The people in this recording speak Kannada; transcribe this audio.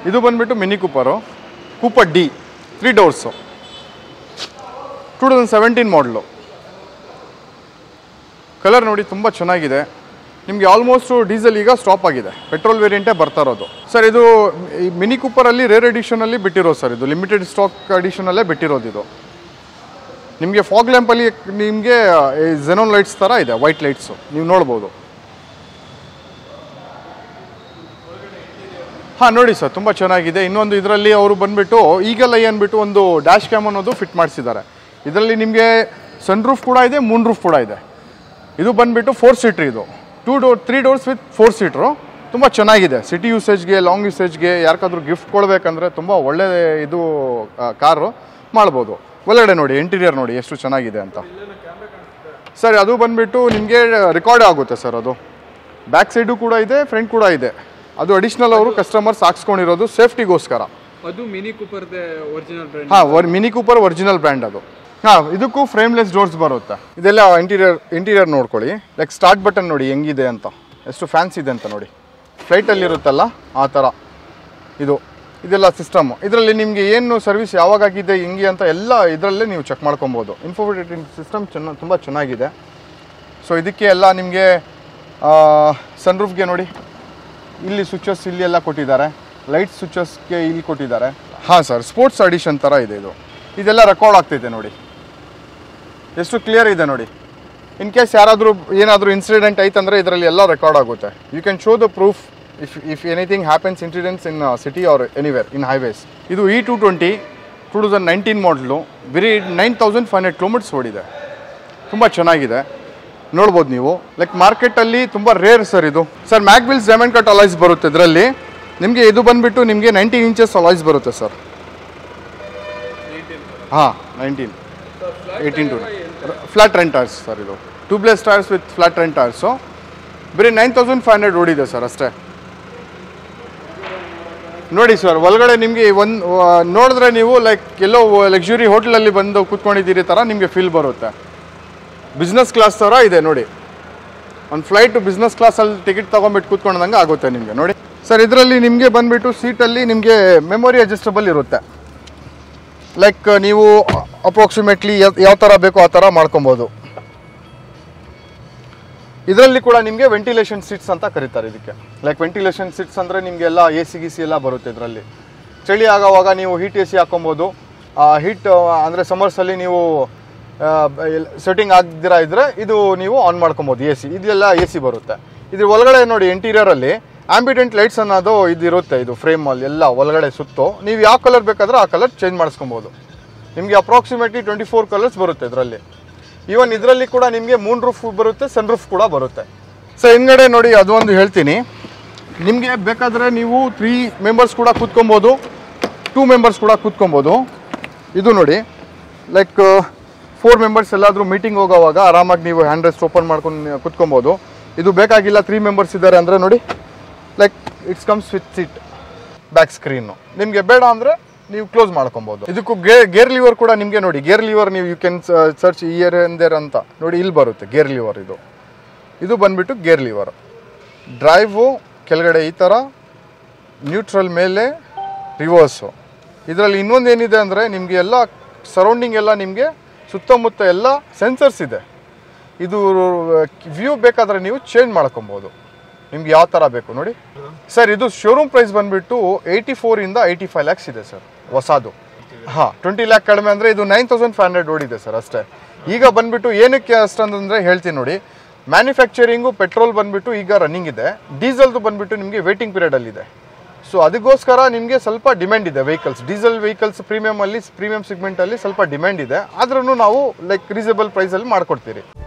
ಇದು ಬಂದ್ಬಿಟ್ಟು mini Cooper Cooper D three doors two thousand seventeen ಮಾಡಲು ಕಲರ್ ನೋಡಿ ತುಂಬ ಚೆನ್ನಾಗಿದೆ ನಿಮಗೆ ಆಲ್ಮೋಸ್ಟ್ ಡೀಸೆಲ್ ಈಗ ಸ್ಟಾಪ್ ಆಗಿದೆ ಪೆಟ್ರೋಲ್ ವೇರಿಯಂಟೇ ಬರ್ತಾ ಇರೋದು ಸರ್ ಇದು ಈ ಮಿನಿ ಕೂಪರಲ್ಲಿ ರೇರ್ ಎಡಿಷನಲ್ಲಿ ಬಿಟ್ಟಿರೋದು ಸರ್ ಇದು ಲಿಮಿಟೆಡ್ ಸ್ಟಾಕ್ ಎಡಿಷನಲ್ಲೇ ಬಿಟ್ಟಿರೋದು ಇದು ನಿಮಗೆ ಫಾಗ್ ಲ್ಯಾಂಪಲ್ಲಿ ನಿಮಗೆ ಜೆನೋನ್ ಲೈಟ್ಸ್ ಥರ ಇದೆ ವೈಟ್ ಲೈಟ್ಸು ನೀವು ನೋಡ್ಬೋದು ಹಾಂ ನೋಡಿ ಸರ್ ತುಂಬ ಚೆನ್ನಾಗಿದೆ ಇನ್ನೊಂದು ಇದರಲ್ಲಿ ಅವರು ಬಂದುಬಿಟ್ಟು ಈಗಲ್ ಐ ಅಂದ್ಬಿಟ್ಟು ಒಂದು ಡ್ಯಾಶ್ ಕ್ಯಾಮ್ ಅನ್ನೋದು ಫಿಟ್ ಮಾಡಿಸಿದ್ದಾರೆ ಇದರಲ್ಲಿ ನಿಮಗೆ ಸನ್ ರೂಫ್ ಕೂಡ ಇದೆ ಮೂನ್ ರೂಫ್ ಕೂಡ ಇದೆ ಇದು ಬಂದುಬಿಟ್ಟು ಫೋರ್ ಸೀಟ್ರ್ ಇದು two door three doors with four seater ತುಂಬ ಚೆನ್ನಾಗಿದೆ ಸಿಟಿ ಯೂಸೇಜ್ಗೆ ಲಾಂಗ್ ಯೂಸೇಜ್ಗೆ ಯಾರಿಗಾದ್ರೂ ಗಿಫ್ಟ್ ಕೊಡಬೇಕಂದ್ರೆ ತುಂಬ ಒಳ್ಳೆ ಇದು ಕಾರು ಮಾಡ್ಬೋದು ಒಳಗಡೆ ನೋಡಿ ಇಂಟೀರಿಯರ್ ನೋಡಿ ಎಷ್ಟು ಚೆನ್ನಾಗಿದೆ ಅಂತ ಸರ್ ಅದು ಬಂದುಬಿಟ್ಟು ನಿಮಗೆ ರೆಕಾರ್ಡ್ ಆಗುತ್ತೆ ಸರ್ ಅದು ಬ್ಯಾಕ್ ಸೈಡು ಕೂಡ ಇದೆ ಫ್ರಂಟ್ ಕೂಡ ಇದೆ ಅದು ಅಡಿಷ್ನಲ್ ಅವರು ಕಸ್ಟಮರ್ಸ್ ಹಾಕ್ಸ್ಕೊಂಡಿರೋದು ಸೇಫ್ಟಿಗೋಸ್ಕರ ಅದು ಮಿನಿ ಕೂಪರ್ದೆ ಒರಿಜಿನಲ್ ಬ್ರ್ಯಾಂಡ್ ಹಾಂ ಮಿನಿ ಕೂಪರ್ ಒರಿಜಿನಲ್ ಬ್ರ್ಯಾಂಡ್ ಅದು ಹಾಂ ಇದಕ್ಕೂ ಫ್ರೇಮ್ಲೆಸ್ ಡೋರ್ಸ್ ಬರುತ್ತೆ ಇದೆಲ್ಲ ಇಂಟೀರಿಯರ್ ಇಂಟೀರಿಯರ್ ನೋಡ್ಕೊಳ್ಳಿ ಲೈಕ್ ಸ್ಟಾರ್ಟ್ ಬಟನ್ ನೋಡಿ ಹೆಂಗಿದೆ ಅಂತ ಎಷ್ಟು ಫ್ಯಾನ್ಸ್ ಇದೆ ಅಂತ ನೋಡಿ ಫ್ಲೈಟಲ್ಲಿ ಇರುತ್ತಲ್ಲ ಆ ಥರ ಇದು ಇದೆಲ್ಲ ಸಿಸ್ಟಮ್ ಇದರಲ್ಲಿ ನಿಮಗೆ ಏನು ಸರ್ವಿಸ್ ಯಾವಾಗ ಆಗಿದೆ ಹೆಂಗೆ ಅಂತ ಎಲ್ಲ ಇದರಲ್ಲೇ ನೀವು ಚೆಕ್ ಮಾಡ್ಕೊಬೋದು ಇನ್ಫೋರ್ಮೇಟಿವ್ ಸಿಸ್ಟಮ್ ಚೆನ್ನ ತುಂಬ ಚೆನ್ನಾಗಿದೆ ಸೊ ಇದಕ್ಕೆ ಎಲ್ಲ ನಿಮಗೆ ಸನ್ರೂಫ್ಗೆ ನೋಡಿ ಇಲ್ಲಿ ಸ್ವಿಚಸ್ ಇಲ್ಲಿ ಎಲ್ಲ ಕೊಟ್ಟಿದ್ದಾರೆ ಲೈಟ್ ಸ್ವಿಚಸ್ಗೆ ಇಲ್ಲಿ ಕೊಟ್ಟಿದ್ದಾರೆ ಹಾಂ ಸರ್ ಸ್ಪೋರ್ಟ್ಸ್ ಅಡಿಷನ್ ಥರ ಇದೆ ಇದು ಇದೆಲ್ಲ ರೆಕಾರ್ಡ್ ಆಗ್ತೈತೆ ನೋಡಿ ಎಷ್ಟು ಕ್ಲಿಯರ್ ಇದೆ ನೋಡಿ ಇನ್ ಕೇಸ್ ಯಾರಾದರೂ ಏನಾದರೂ ಇನ್ಸಿಡೆಂಟ್ ಐತಂದರೆ ಇದರಲ್ಲಿ ಎಲ್ಲ ರೆಕಾರ್ಡ್ ಆಗುತ್ತೆ you can show the proof if if anything happens incidents in city or anywhere in highways ಇದು E two twenty two thousand nineteen ಮಾಡಲು ಬರೀ nine thousand five hundred kilometres ಓಡಿದೆ ತುಂಬ ಚೆನ್ನಾಗಿದೆ ನೋಡ್ಬೋದು ನೀವು ಲೈಕ್ ಮಾರ್ಕೆಟಲ್ಲಿ ತುಂಬ ರೇರ್ ಸರ್ ಇದು sir mag wheels diamond cut alloys ಬರುತ್ತೆ ಇದರಲ್ಲಿ ನಿಮಗೆ ಇದು ಬಂದುಬಿಟ್ಟು ನಿಮಗೆ ನೈನ್ಟೀನ್ ಇಂಚಸ್ ಅಲಾಯ್ಸ್ ಬರುತ್ತೆ ಸರ್ ಹಾಂ nineteen eighteen to flat rent tyres sir ಇದು tubeless tyres with flat rent tyres ಬರೀ ನೈನ್ ತೌಸಂಡ್ ಫೈವ್ ಹಂಡ್ರೆಡ್ ಓಡಿದೆ ಸರ್ ಅಷ್ಟೇ ನೋಡಿ ಸರ್ ಒಳಗಡೆ ನಿಮಗೆ ಒಂದು ನೋಡಿದ್ರೆ ನೀವು ಲೈಕ್ ಎಲ್ಲೋ ಲಕ್ಸುರಿ ಹೋಟ್ಲಲ್ಲಿ ಬಂದು ಕೂತ್ಕೊಂಡಿದ್ದೀರಿ ಥರ ನಿಮಗೆ ಫೀಲ್ ಬರುತ್ತೆ ಬಿಸ್ನೆಸ್ ಕ್ಲಾಸ್ ಥರ ಇದೆ ನೋಡಿ ಒಂದು ಫ್ಲೈಟ್ ಬಿಸ್ನೆಸ್ ಕ್ಲಾಸಲ್ಲಿ ಟಿಕೆಟ್ ತೊಗೊಂಬಿಟ್ಟು ಕೂತ್ಕೊಂಡಂಗೆ ಆಗುತ್ತೆ ನಿಮಗೆ ನೋಡಿ ಸರ್ ಇದರಲ್ಲಿ ನಿಮಗೆ ಬಂದುಬಿಟ್ಟು ಸೀಟಲ್ಲಿ ನಿಮಗೆ ಮೆಮೊರಿ ಅಡ್ಜಸ್ಟಬಲ್ ಇರುತ್ತೆ ಲೈಕ್ ನೀವು ಅಪ್ರಾಕ್ಸಿಮೇಟ್ಲಿ ಯಾವ ಥರ ಬೇಕೋ ಆ ಥರ ಮಾಡ್ಕೊಬೋದು ಇದರಲ್ಲಿ ಕೂಡ ನಿಮಗೆ ವೆಂಟಿಲೇಷನ್ ಸೀಟ್ಸ್ ಅಂತ ಕರೀತಾರೆ ಇದಕ್ಕೆ ಲೈಕ್ ವೆಂಟಿಲೇಷನ್ ಸೀಟ್ಸ್ ಅಂದರೆ ನಿಮಗೆಲ್ಲ ಎ ಸಿ ಗಿ ಸಿ ಎಲ್ಲ ಬರುತ್ತೆ ಇದರಲ್ಲಿ ಚಳಿ ಆಗೋವಾಗ ನೀವು ಹೀಟ್ ಎ ಸಿ ಹಾಕೊಬೋದು ಹೀಟ್ ಅಂದರೆ ಸಮರ್ಸಲ್ಲಿ ನೀವು ಸೆಟ್ಟಿಂಗ್ ಆಗದಿರ ಇದ್ದರೆ ಇದು ನೀವು ಆನ್ ಮಾಡ್ಕೊಬೋದು ಎ ಸಿ ಇದೆಲ್ಲ ಎ ಸಿ ಬರುತ್ತೆ ಇದ್ರ ಒಳಗಡೆ ನೋಡಿ ಇಂಟೀರಿಯರಲ್ಲಿ ಆಂಬಿಡೆಂಟ್ ಲೈಟ್ಸ್ ಅನ್ನೋದು ಇದು ಇರುತ್ತೆ ಇದು ಫ್ರೇಮಲ್ಲಿ ಎಲ್ಲ ಒಳಗಡೆ ಸುತ್ತು ನೀವು ಯಾವ ಕಲರ್ ಬೇಕಾದ್ರೆ ಆ ಕಲರ್ ಚೇಂಜ್ ಮಾಡಿಸ್ಕೊಬೋದು ನಿಮಗೆ ಅಪ್ರಾಕ್ಸಿಮೇಟ್ಲಿ ಟ್ವೆಂಟಿ ಫೋರ್ ಕಲರ್ಸ್ ಬರುತ್ತೆ ಇದರಲ್ಲಿ ಈವನ್ ಇದರಲ್ಲಿ ಕೂಡ ನಿಮಗೆ ಮೂನ್ ರೂಫ್ ಬರುತ್ತೆ ಸನ್ ರೂಫ್ ಕೂಡ ಬರುತ್ತೆ ಸೊ ಹಿಂದ್ಗಡೆ ನೋಡಿ ಅದು ಒಂದು ಹೇಳ್ತೀನಿ ನಿಮಗೆ ಬೇಕಾದರೆ ನೀವು ತ್ರೀ ಮೆಂಬರ್ಸ್ ಕೂಡ ಕೂತ್ಕೊಬೋದು ಟೂ ಮೆಂಬರ್ಸ್ ಕೂಡ ಕೂತ್ಕೊಬೋದು ಇದು ನೋಡಿ ಲೈಕ್ ಫೋರ್ ಮೆಂಬರ್ಸ್ ಎಲ್ಲಾದರೂ ಮೀಟಿಂಗ್ ಹೋಗೋವಾಗ ಆರಾಮಾಗಿ ನೀವು ಹ್ಯಾಂಡ್ ರೆಸ್ಟ್ ಓಪನ್ ಮಾಡ್ಕೊಂಡು ಕೂತ್ಕೊಬೋದು ಇದು ಬೇಕಾಗಿಲ್ಲ ತ್ರೀ ಮೆಂಬರ್ಸ್ ಇದ್ದಾರೆ ಅಂದರೆ ನೋಡಿ like it's comes with seat back screen ನಿಮಗೆ ಬೇಡ ಅಂದರೆ ನೀವು ಕ್ಲೋಸ್ ಮಾಡ್ಕೊಬೋದು ಇದಕ್ಕೂ ಗೇ ಗೇರ್ ಲಿವರ್ ಕೂಡ ನಿಮಗೆ ನೋಡಿ ಗೇರ್ ಲಿವರ್ ನೀವು you can search here there ಅಂತ ನೋಡಿ ಇಲ್ಲಿ ಬರುತ್ತೆ ಗೇರ್ ಲಿವರ್ ಇದು ಇದು ಬಂದ್ಬಿಟ್ಟು ಗೇರ್ ಲಿವರ್ ಡ್ರೈವು ಕೆಳಗಡೆ ಈ ಥರ ನ್ಯೂಟ್ರಲ್ ಮೇಲೆ ರಿವರ್ಸು ಇದರಲ್ಲಿ ಇನ್ನೊಂದು ಏನಿದೆ ಅಂದರೆ ನಿಮಗೆ ಎಲ್ಲ ಸರೌಂಡಿಂಗ್ ಎಲ್ಲ ನಿಮಗೆ ಸುತ್ತಮುತ್ತ ಎಲ್ಲ ಸೆನ್ಸರ್ಸ್ ಇದೆ ಇದು ವ್ಯೂ ಬೇಕಾದರೆ ನೀವು ಚೇಂಜ್ ಮಾಡ್ಕೊಬೋದು ನಿಮ್ಗೆ ಯಾವ ಥರ ಬೇಕು ನೋಡಿ ಸರ್ ಇದು ಶೋರೂಮ್ ಪ್ರೈಸ್ ಬಂದುಬಿಟ್ಟು ಏಯ್ಟಿ ಫೋರಿಂದ ಏಯ್ಟಿ ಫೈವ್ ಲ್ಯಾಕ್ಸ್ ಇದೆ ಸರ್ ಹೊಸದು ಹಾಂ ಟ್ವೆಂಟಿ ಲ್ಯಾಕ್ ಕಡಿಮೆ ಅಂದರೆ ಇದು ನೈನ್ ತೌಸಂಡ್ ಫೈವ್ ಹಂಡ್ರೆಡ್ ಓಡಿದೆ ಸರ್ ಅಷ್ಟೇ ಈಗ ಬಂದುಬಿಟ್ಟು ಏನಕ್ಕೆ ಅಷ್ಟಂತಂದರೆ ಹೇಳ್ತೀನಿ ನೋಡಿ ಮ್ಯಾನುಫ್ಯಾಕ್ಚರಿಂಗು ಪೆಟ್ರೋಲ್ ಬಂದುಬಿಟ್ಟು ಈಗ ರನ್ನಿಂಗ್ ಇದೆ ಡೀಸೆಲ್ದು ಬಂದುಬಿಟ್ಟು ನಿಮಗೆ ವೇಟಿಂಗ್ ಪೀರಿಯಡಲ್ಲಿದೆ ಸೊ ಅದಕ್ಕೋಸ್ಕರ ನಿಮಗೆ ಸ್ವಲ್ಪ ಡಿಮ್ಯಾಂಡ್ ಇದೆ ವೆಹಿಕಲ್ಸ್ ಡೀಸೆಲ್ ವೆಹಿಕಲ್ಸ್ ಪ್ರೀಮಿಯಮಲ್ಲಿ ಪ್ರೀಮಿಯಂ ಸೆಗ್ಮೆಂಟಲ್ಲಿ ಸ್ವಲ್ಪ ಡಿಮ್ಯಾಂಡ್ ಇದೆ ಆದ್ರೂ ನಾವು ಲೈಕ್ ರೀಸನಬಲ್ ಪ್ರೈಸಲ್ಲಿ ಮಾಡಿಕೊಡ್ತೀರಿ